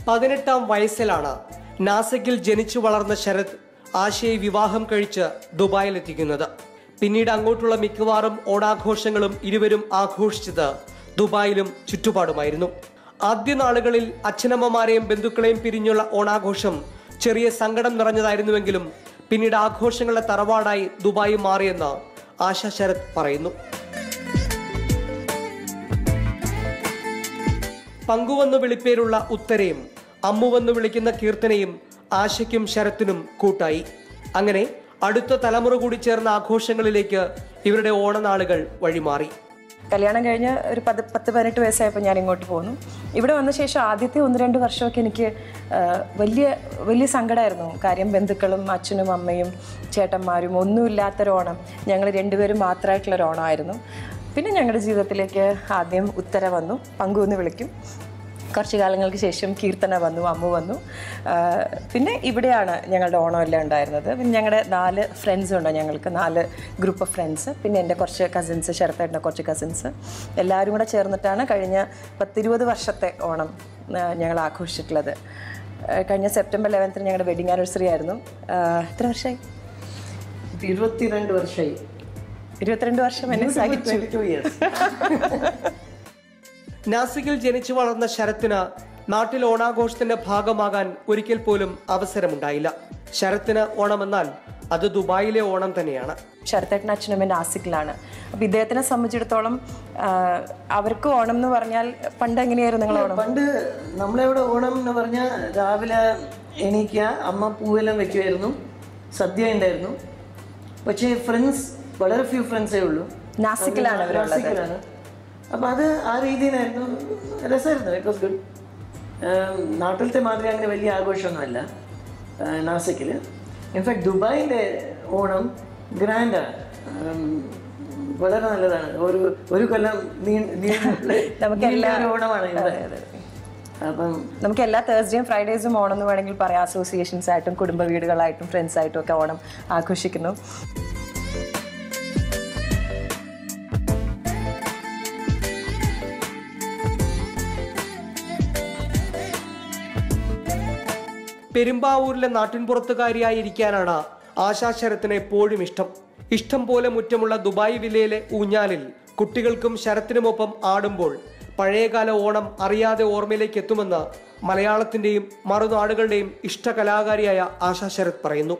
പതിനെട്ടാം വയസ്സിലാണ് നാസിക്കിൽ ജനിച്ചു വളർന്ന ശരത് ആശയെ വിവാഹം കഴിച്ച് ദുബായിലെത്തിക്കുന്നത് പിന്നീട് അങ്ങോട്ടുള്ള മിക്കവാറും ഓണാഘോഷങ്ങളും ഇരുവരും ആഘോഷിച്ചത് ദുബായിലും ചുറ്റുപാടുമായിരുന്നു ആദ്യ നാളുകളിൽ അച്ഛനമ്മമാരെയും ബന്ധുക്കളെയും പിരിഞ്ഞുള്ള ഓണാഘോഷം ചെറിയ സങ്കടം നിറഞ്ഞതായിരുന്നുവെങ്കിലും പിന്നീട് ആഘോഷങ്ങളുടെ തറവാടായി ദുബായി മാറിയെന്ന് ആശ ശരത് പറയുന്നു പങ്കുവെന്ന് വിളിപ്പേരുള്ള ഉത്തരയും അമ്മുവെന്ന് വിളിക്കുന്ന കീർത്തനയും ആശയ്ക്കും ശരത്തിനും കൂട്ടായി അങ്ങനെ അടുത്ത തലമുറ കൂടി ചേർന്ന ആഘോഷങ്ങളിലേക്ക് ഇവരുടെ ഓണനാളുകൾ വഴിമാറി കല്യാണം കഴിഞ്ഞ് ഒരു പത്ത് പത്ത് പതിനെട്ട് വയസ്സായപ്പോൾ ഞാൻ ഇങ്ങോട്ട് പോന്നു ഇവിടെ വന്ന ശേഷം ആദ്യത്തെ ഒന്ന് രണ്ട് വർഷമൊക്കെ എനിക്ക് ആ, വലിയ വലിയ സങ്കടമായിരുന്നു കാര്യം ബന്ധുക്കളും അച്ഛനും അമ്മയും ചേട്ടന്മാരും ഒന്നുമില്ലാത്തൊരു ഓണം ഞങ്ങൾ രണ്ടുപേരും മാത്രമായിട്ടുള്ളൊരു ഓണമായിരുന്നു പിന്നെ ഞങ്ങളുടെ ജീവിതത്തിലേക്ക് ആദ്യം ഉത്തര വന്നു പങ്കുവെന്ന് വിളിക്കും കുറച്ച് കാലങ്ങൾക്ക് ശേഷം കീർത്തന വന്നു അമ്മു വന്നു ആ, പിന്നെ ഇവിടെയാണ് ഞങ്ങളുടെ ഓണമെല്ലാം ഉണ്ടായിരുന്നത് പിന്നെ ഞങ്ങളുടെ നാല് ഫ്രണ്ട്സ് ഉണ്ട് ഞങ്ങൾക്ക് നാല് ഗ്രൂപ്പ് ഓഫ് ഫ്രണ്ട്സ് പിന്നെ എൻ്റെ കുറച്ച് കസിൻസ് ശരത്തേട്ടൻ്റെ കുറച്ച് കസിൻസ് എല്ലാവരും കൂടെ ചേർന്നിട്ടാണ് കഴിഞ്ഞ പത്തിരുപത് വർഷത്തെ ഓണം ആ, ഞങ്ങൾ ആഘോഷിച്ചിട്ടുള്ളത് ആ, കഴിഞ്ഞ സെപ്റ്റംബർ ലെവൻത്തിന് ഞങ്ങളുടെ വെഡിങ് ആനിവേഴ്സറി ആയിരുന്നു ആ, എത്ര വർഷമായി ഇരുപത്തിരണ്ട് വർഷമായി ഇരുപത്തിരണ്ട് വർഷം എന്നെ സഹിച്ചു ട്വന്റി ടു ഇയേഴ്സ് നാസിക്കിൽ ജനിച്ചു വളർന്ന ശരത്തിന് നാട്ടിൽ ഓണാഘോഷത്തിന്റെ ഭാഗമാകാൻ ഒരിക്കൽ പോലും അവസരമുണ്ടായില്ല ശരത്തിന് ഓണമെന്നാൽ അത് ദുബായിലെ ഓണം തന്നെയാണ് ശരത്തേട്ടൻ അച്ഛനും എൻ്റെ ആസിക്കിലാണ് അപ്പോൾ ഇദ്ദേഹത്തിനെ സംബന്ധിച്ചിടത്തോളം ആ, അവർക്ക് ഓണം എന്ന് പറഞ്ഞാൽ പണ്ട് എങ്ങനെയായിരുന്നു നിങ്ങൾ ഓണം പണ്ട് നമ്മളിവിടെ ഓണം എന്ന് പറഞ്ഞാൽ രാവിലെ എണീക്കുക അമ്മ പൂവെല്ലാം വെക്കുമായിരുന്നു സദ്യ ഉണ്ടായിരുന്നു പക്ഷേ ഫ്രണ്ട്സ് വളരെ ഫ്യൂ ഫ്രണ്ട്സേ ഉള്ളൂ നാസിക്കിലാണ് അവരുള്ളത് നാസിക്കിലാണ് അപ്പം അത് ആ രീതിയിലായിരുന്നു രസമായിരുന്നു ഇറ്റ് വാസ് ഗുഡ് നാട്ടിലത്തെ മാതിരി അങ്ങനെ വലിയ ആഘോഷമൊന്നുമല്ല നാസിക്കിൽ ഇൻഫാക്ട് ദുബായിൻ്റെ ഓണം ഗ്രാൻഡാണ് വളരെ നല്ലതാണ് ഒരു ഒരു കൊല്ലം നീ- നീണ്ട നമുക്ക് നീണ്ട ഒരു ഓണമാണ് ഇവിടെ അപ്പം നമുക്ക് എല്ലാ തേഴ്സ്ഡേയും ഫ്രൈഡേസും ഓണം എന്ന് വേണമെങ്കിൽ പറയാം അസോസിയേഷൻസ് ആയിട്ടും കുടുംബ വീടുകളായിട്ടും ഫ്രണ്ട്സ് ആയിട്ടും ഒക്കെ ഓണം ആഘോഷിക്കുന്നു പെരുമ്പാവൂരിലെ നാട്ടിൻപുറത്തുകാരിയായിരിക്കാനാണ് ആശാശരത്തിന് എപ്പോഴും ഇഷ്ടം ഇഷ്ടം പോലെ മുറ്റമുള്ള ദുബായ് വില്ലയിലെ ഊഞ്ഞാലിൽ കുട്ടികൾക്കും ശരത്തിനുമൊപ്പം ആടുമ്പോൾ പഴയകാല ഓണം അറിയാതെ ഓർമ്മയിലേക്ക് എത്തുമെന്ന് മലയാളത്തിന്റെയും മറുനാടുകളുടെയും ഇഷ്ട കലാകാരിയായ ആശാ ശരത് പറയുന്നു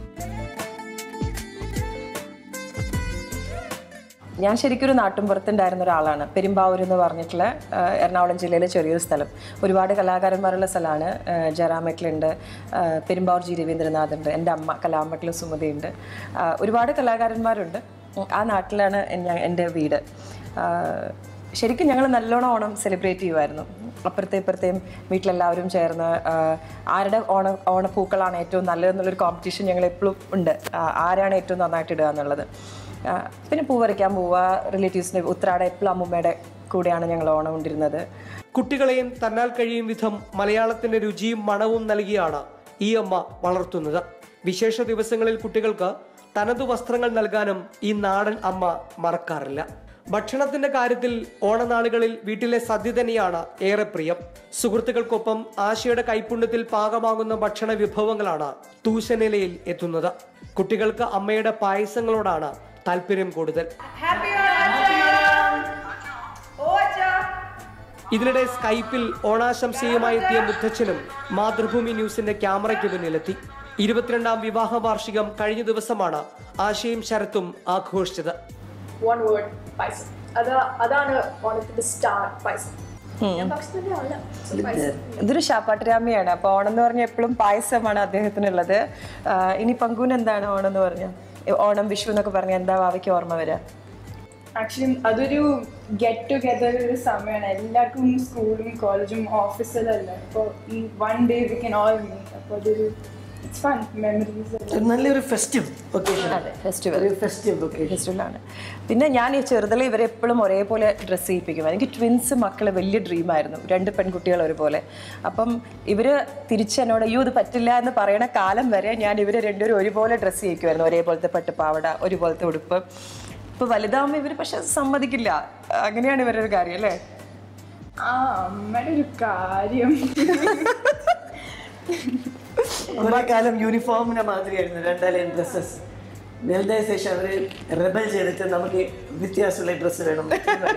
ഞാൻ ശരിക്കും ഒരു നാട്ടിൻപുറത്തുണ്ടായിരുന്ന ഒരാളാണ് പെരുമ്പാവൂർ എന്ന് പറഞ്ഞിട്ടുള്ള ആ, എറണാകുളം ജില്ലയിലെ ചെറിയൊരു സ്ഥലം ഒരുപാട് കലാകാരന്മാരുള്ള സ്ഥലമാണ് ആ, ജയറാമേട്ടിലുണ്ട് ആ, പെരുമ്പാവൂർ ജി രവീന്ദ്രനാഥുണ്ട് എൻ്റെ അമ്മ കലാമട്ടിൽ സുമതിയുണ്ട് ആ, ഒരുപാട് കലാകാരന്മാരുണ്ട് ഉം, ആ നാട്ടിലാണ് ഞാൻ എൻ്റെ വീട് ആ, ശരിക്കും ഞങ്ങൾ നല്ലോണം ഓണം സെലിബ്രേറ്റ് ചെയ്യുമായിരുന്നു അപ്പുറത്തെ ഇപ്പുറത്തെയും വീട്ടിലെല്ലാവരും ചേർന്ന് ആ, ആരുടെ ഓണ ഓണപ്പൂക്കളാണ് ഏറ്റവും നല്ലതെന്നുള്ളൊരു കോമ്പറ്റീഷൻ ഞങ്ങൾ എപ്പോഴും ഉണ്ട് ആ, ആരാണ് ഏറ്റവും നന്നായിട്ട് ഇടുക എന്നുള്ളത് ആ, പിന്നെ പൂ പറിക്കാൻ പോവുക റിലേറ്റീവ്സിൻ്റെ ഉത്രാട എപ്പോഴും അമ്മൂമ്മയുടെ കൂടെയാണ് ഞങ്ങൾ ഓണം കൊണ്ടിരുന്നത് കുട്ടികളെയും തന്നാൽ കഴിയും വിധം മലയാളത്തിന്റെ രുചിയും മണവും നൽകിയാണ് ഈ അമ്മ വളർത്തുന്നത് വിശേഷ ദിവസങ്ങളിൽ കുട്ടികൾക്ക് തനതു വസ്ത്രങ്ങൾ നൽകാനും ഈ നാടൻ അമ്മ മറക്കാറില്ല ഭക്ഷണത്തിന്റെ കാര്യത്തിൽ ഓണനാളുകളിൽ വീട്ടിലെ സദ്യ തന്നെയാണ് ഏറെ പ്രിയം സുഹൃത്തുക്കൾക്കൊപ്പം ആശയുടെ കൈപ്പുണ്യത്തിൽ പാകമാകുന്ന ഭക്ഷണ വിഭവങ്ങളാണ് തൂശനിലയിൽ എത്തുന്നത് കുട്ടികൾക്ക് അമ്മയുടെ പായസങ്ങളോടാണ് താല്പര്യം കൂടുതൽ ഇതിനിടെ സ്കൈപ്പിൽ ഓണാശംസയുമായി എത്തിയ മുത്തച്ഛനും മാതൃഭൂമി ന്യൂസിന്റെ ക്യാമറയ്ക്ക് മുന്നിലെത്തി ഇരുപത്തിരണ്ടാം വിവാഹ വാർഷികം കഴിഞ്ഞ ദിവസമാണ് ആശയും ശരത്തും ആഘോഷിച്ചത് one word പായസം അത് അതാണ് ഓണത്തിന്റെ സ്റ്റാർ പായസം ഞാൻ ഭക്ഷണത്തിന്റെ അല്ല So, പായസം ഇതൊരു ശാപ്പാട്ടുരാമയാണ് അപ്പോൾ ഓണം എന്ന് പറഞ്ഞാൽ എപ്പോഴും പായസമാണ് അദ്ദേഹത്തിനുള്ളത് ആ, ഇനി പങ്കുവിന് എന്താണ് ഓണം എന്ന് പറഞ്ഞാൽ ഓണം വിഷു എന്നൊക്കെ പറഞ്ഞാൽ എന്താ ഭാവിക്ക് ഓർമ്മ വരിക ആക്ച്വലി അതൊരു ഗെറ്റ് ടുഗെദർ ഒരു സമയമാണ് എല്ലാവർക്കും സ്കൂളും കോളേജും ഓഫീസിലല്ല അപ്പോൾ ഈ one day we can all meet അപ്പോൾ അതൊരു ഇറ്റ്സ് ഫൺ മെമ്മറീസ് ഒരു നല്ലൊരു ഫെസ്റ്റീവ് ഒക്കേഷൻ അതെ ഫെസ്റ്റിവൽ ഒരു ഫെസ്റ്റീവ് ഒക്കേഷൻ ഫെസ്റ്റിവലാണ് പിന്നെ ഞാൻ ഈ ചെറുതിലെ ഇവരെ എപ്പോഴും ഒരേപോലെ ഡ്രസ്സ് ചെയ്യിപ്പിക്കും എനിക്ക് ട്വിൻസ് മക്കൾ വലിയ ഡ്രീമായിരുന്നു രണ്ട് പെൺകുട്ടികൾ ഒരുപോലെ അപ്പം ഇവർ തിരിച്ചെന്നോട് അയ്യോ ഇത് പറ്റില്ല എന്ന് പറയണ കാലം വരെ ഞാൻ ഇവരെ രണ്ടുപേരും ഒരുപോലെ ഡ്രസ്സ് ചെയ്യിക്കുമായിരുന്നു ഒരേപോലത്തെ പട്ടുപാവട ഒരുപോലത്തെ ഉടുപ്പ് ഇപ്പോൾ വലുതാകുമ്പോൾ ഇവർ പക്ഷെ സമ്മതിക്കില്ല അങ്ങനെയാണ് ഇവരുടെ ഒരു കാര്യം അല്ലേ ആ അമ്മയുടെ ഒരു കാര്യം കുറെ കാലം യൂണിഫോമിനെ മാതിരിയായിരുന്നു രണ്ടാലയം ഡ്രസ്സസ് വലുതായ ശേഷം അവര് റെബൽ ചെയ്തിട്ട് നമുക്ക് വ്യത്യാസമുള്ള ഡ്രസ്സ് വേണം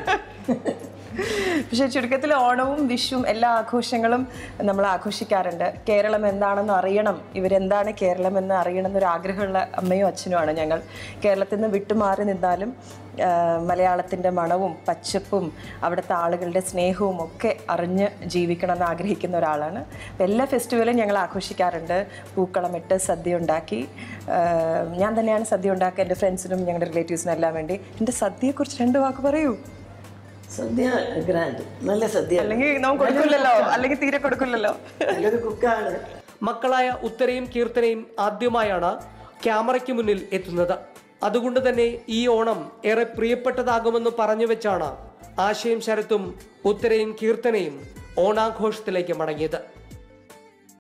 പക്ഷെ ചുരുക്കത്തിൽ ഓണവും വിഷുവും എല്ലാ ആഘോഷങ്ങളും നമ്മൾ ആഘോഷിക്കാറുണ്ട് കേരളം എന്താണെന്ന് അറിയണം ഇവരെന്താണ് കേരളം എന്ന് അറിയണം എന്നൊരു ആഗ്രഹമുള്ള അമ്മയും അച്ഛനുമാണ് ഞങ്ങൾ കേരളത്തിൽ നിന്ന് വിട്ടുമാറി നിന്നാലും ആ, മലയാളത്തിൻ്റെ മണവും പച്ചപ്പും അവിടുത്തെ ആളുകളുടെ സ്നേഹവും ഒക്കെ അറിഞ്ഞ് ജീവിക്കണം എന്ന് ആഗ്രഹിക്കുന്ന ഒരാളാണ് അപ്പം എല്ലാ ഫെസ്റ്റിവലും ഞങ്ങൾ ആഘോഷിക്കാറുണ്ട് പൂക്കളമിട്ട് സദ്യ ഉണ്ടാക്കി ആ, ഞാൻ തന്നെയാണ് സദ്യ ഉണ്ടാക്കുക എൻ്റെ ഫ്രണ്ട്സിനും ഞങ്ങളുടെ റിലേറ്റീവ്സിനും എല്ലാം വേണ്ടി എൻ്റെ സദ്യയെക്കുറിച്ച് രണ്ട് വാക്ക് പറയൂ സദ്യ ഗ്രാൻഡ് നല്ല സദ്യ അല്ലെങ്കിൽ നമുക്ക് കൊടുക്കില്ലല്ലോ അല്ലെങ്കിൽ തീരെ കൊടുക്കില്ലല്ലോ നല്ലൊരു കുക്കാണ് മക്കളായ ഉത്തരയും കീർത്തനയും ആദ്യമായാണ് ക്യാമറയ്ക്ക് മുന്നിൽ എത്തുന്നത് അതുകൊണ്ട് തന്നെ ഈ ഓണം ഏറെ പ്രിയപ്പെട്ടതാകുമെന്ന് പറഞ്ഞു വെച്ചാണ് ആശയും ശരത്തും ഉത്തരയും കീർത്തനയും ഓണാഘോഷത്തിലേക്ക് മടങ്ങിയത്